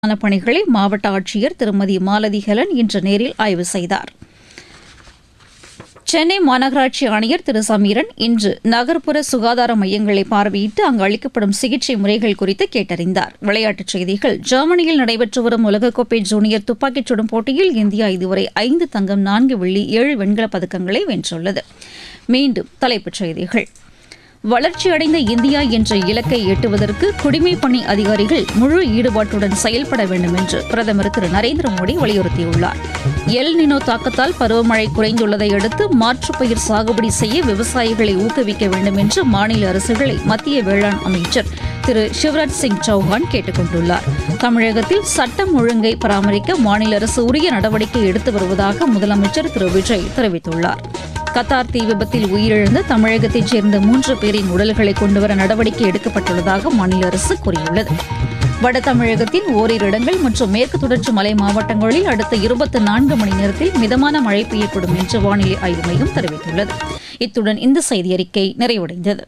ான பணிகளை மாவட்ட ஆட்சியர் திருமதி மாலதி ஹெலன் இன்று நேரில் ஆய்வு செய்தார் சென்னை மாநகராட்சி ஆணையர் திரு சமீரன் இன்று நகர்ப்புற சுகாதார மையங்களை பார்வையிட்டு அங்கு அளிக்கப்படும் சிகிச்சை முறைகள் குறித்து கேட்டறிந்தார் விளையாட்டுச் செய்திகள் ஜெர்மனியில் நடைபெற்று வரும் உலகக்கோப்பை ஜூனியர் துப்பாக்கிச் சுடும் போட்டியில் இந்தியா இதுவரை ஐந்து தங்கம் நான்கு வெள்ளி ஏழு வெண்கலப் பதக்கங்களை வென்றுள்ளது மீண்டும் தலைப்புச் செய்திகள் வளர்ச்சியடைந்த இந்தியா என்ற இலக்கை எட்டுவதற்கு குடிமைப் பணி அதிகாரிகள் முழு ஈடுபாட்டுடன் செயல்பட வேண்டும் என்று பிரதமர் திரு நரேந்திர மோடி வலியுறுத்தியுள்ளார் எல் நினோ தாக்கத்தால் பருவமழை குறைந்துள்ளதை அடுத்து மாற்றுப் பயிர் சாகுபடி செய்ய விவசாயிகளை ஊக்குவிக்க வேண்டும் என்று மாநில அரசுகளை மத்திய வேளாண் அமைச்சர் திரு சிவராஜ் சிங் சௌஹான் கேட்டுக் கொண்டுள்ளார் தமிழகத்தில் சட்டம் ஒழுங்கை பராமரிக்க மாநில அரசு உரிய நடவடிக்கை எடுத்து வருவதாக முதலமைச்சர் திரு விஜய் தெரிவித்துள்ளார் கத்தார் தீ விபத்தில் உயிரிழந்த தமிழகத்தைச் சேர்ந்த மூன்று பேரின் உடல்களை கொண்டுவர நடவடிக்கை எடுக்கப்பட்டுள்ளதாக மாநில அரசு கூறியுள்ளது வட தமிழகத்தின் ஓரிரு இடங்கள் மற்றும் மேற்கு தொடர்ச்சி மலை மாவட்டங்களில் அடுத்த இருபத்தி நான்கு மணி நேரத்தில் மிதமான மழை பெய்யக்கூடும் என்று வானிலை ஆய்வு மையம் தெரிவித்துள்ளது இத்துடன் இந்த செய்தியறிக்கை நிறைவடைந்தது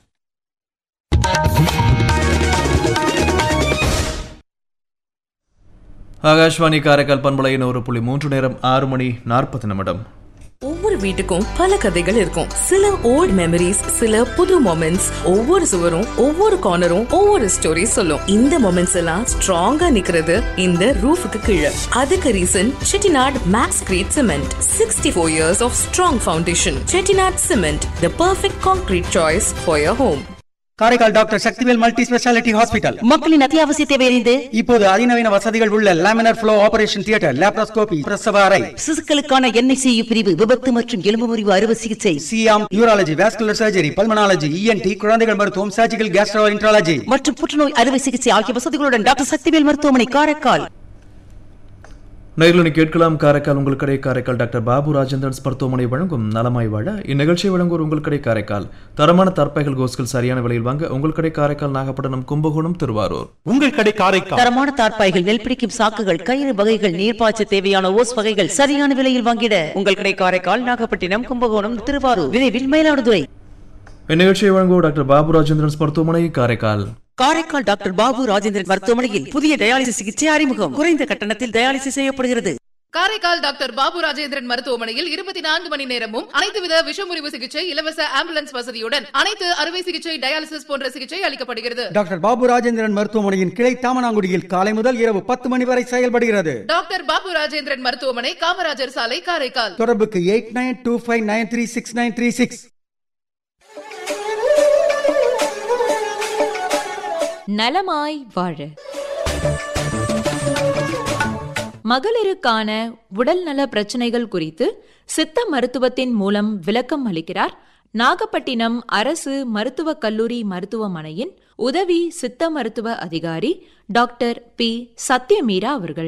ஆகாஷ்வாணி காரைக்கால் பண்பலையின் ஒரு புள்ளி மூன்று நேரம் ஆறு மணி நாற்பது நிமிடம் ஒவ்வொரு வீட்டுக்கும் பல கதைகள் இருக்கும் சில ஓல்ட் மெமரிஸ் சில புது மொமெண்ட்ஸ் ஒவ்வொரு சுவரும் ஒவ்வொரு கார்னரும் ஒவ்வொரு ஸ்டோரி சொல்லும் இந்த மொமெண்ட்ஸ் எல்லாம் ஸ்ட்ராங்கா நிக்கிறது இந்த ரூஃபுக்கு கீழே அதுக்கு reason Chettinad max crete cement sixty four years of strong foundation Chettinad cement the perfect concrete choice for your home Karaikal doctor Sakthivel multi speciality hospital மக்களின் அத்தியாவசிய தேவை அறிந்து இப்போது அதிநவீன வசதிகள் உள்ள laminar flow operation theatre laparoscopy பிரசவ அறை சிசுக்களுக்கான என்ஐசியு பிரிவு விபத்து மற்றும் எலும்பு முறிவு அறுவை சிகிச்சை சியாம் urology vascular surgery pulmonology ENT குழந்தைகள் மருத்துவம் சர்ஜிக்கல் கேஸ்ட்ரோ இன்ட்ராலஜி மற்றும் புற்றுநோய் அறுவை சிகிச்சை ஆகிய வசதிகளுடன் டாக்டர் சக்திவேல் மருத்துவமனை காரைக்கால் நேரில் கேட்கலாம் காரைக்கால் உங்கள் கடை காரைக்கால் டாக்டர் பாபு ராஜேந்திரன்ஸ் மருத்துவமனை வழங்கும் நலமாய் வாழ இந்நிகழ்ச்சியை வழங்குவோர் உங்கள் கடை காரைக்கால் தரமான தற்பைகள் கோஸ்கள் சரியான விலையில் வாங்க உங்கள் கடை காரைக்கால் நாகப்பட்டினம் கும்பகோணம் திருவாரூர் உங்கள் கடை காரைக்கால் தரமான தார்ப்பாய்கள் நெல் பிடிக்கும் சாக்குகள் கயிறு வகைகள் நீர்ப்பாய்ச்ச தேவையான ஓஸ் வகைகள் சரியான விலையில் வாங்கிட உங்கள் கடை காரைக்கால் நாகப்பட்டினம் கும்பகோணம் திருவாரூர் விரைவில் மயிலாடுதுறை இந்நிகழ்ச்சியை வழங்குவோர் டாக்டர் பாபு ராஜேந்திரன்ஸ் மருத்துவமனை காரைக்கால் காரைக்கால் டாக்டர் பாபு ராஜேந்திரன் மருத்துவமனையில் புதிய டயாலிசிஸ் சிகிச்சை அறிமுகம் குறைந்த கட்டணத்தில் டயாலிசிஸ் செய்யப்படுகிறது காரைக்கால் டாக்டர் பாபு ராஜேந்திரன் மருத்துவமனையில் இருபத்தி நான்கு மணி நேரமும் அனைத்து வித விஷமுறிவு சிகிச்சை இலவச ஆம்புலன்ஸ் வசதியுடன் அனைத்து அறுவை சிகிச்சை டயாலிசிஸ் போன்ற சிகிச்சை அளிக்கப்படுகிறது டாக்டர் பாபு ராஜேந்திரன் மருத்துவமனையின் கிளை தாமனாங்குடியில் காலை முதல் இரவு பத்து மணி வரை செயல்படுகிறது டாக்டர் பாபு ராஜேந்திரன் மருத்துவமனை காமராஜர் சாலை காரைக்கால் தொடர்புக்கு eight nine two five nine three six nine three six நலமாய் வாழ மகளிருக்கான உடல்நல பிரச்சனைகள் குறித்து சித்த மருத்துவத்தின் மூலம் விளக்கம் அளிக்கிறார் நாகப்பட்டினம் அரசு மருத்துவக் கல்லூரி மருத்துவமனையின் உதவி சித்த மருத்துவ அதிகாரி டாக்டர் பி சத்யமீரா அவர்கள்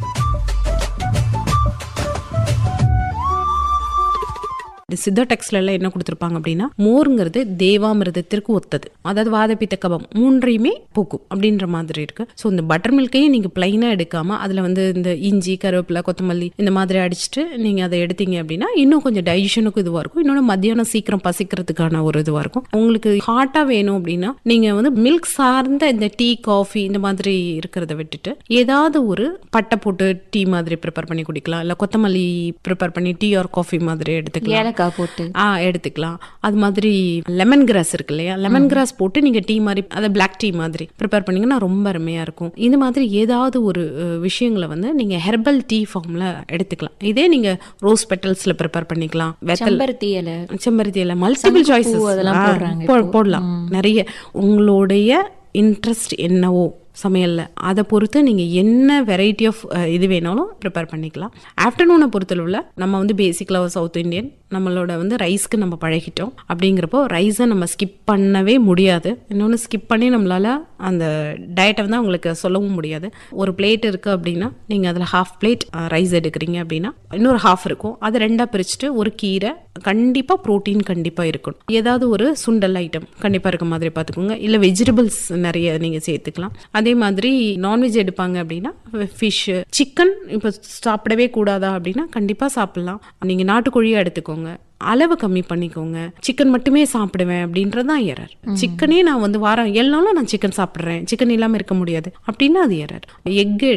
சித்த டெக்ஸ்ட்ல எல்லாம் என்ன கொடுத்துருப்பாங்க அப்படின்னா மோருங்கிறது தேவாமிர்தத்திற்கு ஒத்தது அதாவது வாதப்பித்த கபம் மூன்றையுமே போக்கும் அப்படின்ற மாதிரி இருக்கு ஸோ இந்த பட்டர் மில்கையும் நீங்க பிளைனா எடுக்காம அதுல வந்து இந்த இஞ்சி கருவேப்பிலை கொத்தமல்லி இந்த மாதிரி அடிச்சுட்டு நீங்க அதை எடுத்தீங்க அப்படின்னா இன்னும் கொஞ்சம் டைஜஷனுக்கும் இதுவா இருக்கும் இன்னொன்று மத்தியானம் சீக்கிரம் பசிக்கிறதுக்கான ஒரு இதுவா இருக்கும் உங்களுக்கு ஹாட்டா வேணும் அப்படின்னா நீங்க வந்து மில்க் சார்ந்த இந்த டீ காஃபி இந்த மாதிரி இருக்கிறத விட்டுட்டு ஏதாவது ஒரு பட்டை போட்டு டீ மாதிரி ப்ரிப்பேர் பண்ணி குடிக்கலாம் இல்ல கொத்தமல்லி ப்ரிப்பேர் பண்ணி டீ ஆர் காஃபி மாதிரி எடுத்துக்கலாம் ஏலக்காய் போட்டு ஆ எடுத்துக்கலாம் அது மாதிரி லெமன் கிராஸ் இருக்கு இல்லையா லெமன் கிராஸ் போட்டு நீங்க டீ மாதிரி அதை பிளாக் டீ மாதிரி ப்ரிப்பேர் பண்ணீங்கன்னா ரொம்ப அருமையா இருக்கும் இந்த மாதிரி ஏதாவது ஒரு அஹ், விஷயங்களை வந்து நீங்க ஹெர்பல் டீ ஃபார்ம்ல எடுத்துக்கலாம் இதே நீங்க ரோஸ் பெட்டல்ஸ்ல ப்ரிப்பேர் பண்ணிக்கலாம் வெத்தல் செம்பருத்தி இலை செம்பருத்தி இல்லை மல்டிபிள் சங்குப்பூ சாய்ஸஸ் அதெல்லாம் போடுறாங்க இப்போ. போடலாம் நிறைய உங்களுடைய இன்ட்ரெஸ்ட் என்னவோ சமையலில் அதை பொறுத்து நீங்கள் என்ன வெரைட்டி ஆஃப் இது வேணாலும் ப்ரிப்பேர் பண்ணிக்கலாம் ஆஃப்டர்நூனை பொறுத்தளவில் நம்ம வந்து பேசிக்கலாக சவுத் இந்தியன் நம்மளோட வந்து ரைஸ்க்கு நம்ம பழகிட்டோம் அப்படிங்கிறப்போ ரைஸை நம்ம ஸ்கிப் பண்ணவே முடியாது இன்னொன்று ஸ்கிப் பண்ணி நம்மளால் அந்த டயட்டை வந்து அவங்களுக்கு சொல்லவும் முடியாது ஒரு பிளேட் இருக்குது அப்படின்னா நீங்கள் அதில் ஹாஃப் பிளேட் ரைஸ் எடுக்கிறீங்க அப்படின்னா இன்னொரு ஹாஃப் இருக்கும் அதை ரெண்டாக பிரிச்சுட்டு ஒரு கீரை கண்டிப்பாக ப்ரோட்டீன் கண்டிப்பாக இருக்கணும் ஏதாவது ஒரு சுண்டல் ஐட்டம் கண்டிப்பாக இருக்க மாதிரி பார்த்துக்கோங்க இல்லை வெஜிடபிள்ஸ் நிறைய நீங்கள் சேர்த்துக்கலாம் அதே மாதிரி நான்வெஜ் எடுப்பாங்க அப்படின்னா ஃபிஷ்ஷு சிக்கன் இப்போ சாப்பிடவே கூடாதா அப்படின்னா கண்டிப்பாக சாப்பிட்லாம் நீங்கள் நாட்டுக்கோழியாக எடுத்துக்கோங்க அளவு கம்மி பண்ணிக்கோங்க சிக்கன் மட்டுமே சாப்பிடுவேன் அப்படின்றது தான் எரர் சிக்கனே நான் வந்து வாரம் எல்லாரும் நான் சிக்கன் சாப்பிட்றேன் சிக்கன் இல்லாமல் இருக்க முடியாது அப்படின்னா அது எரர் எக்கு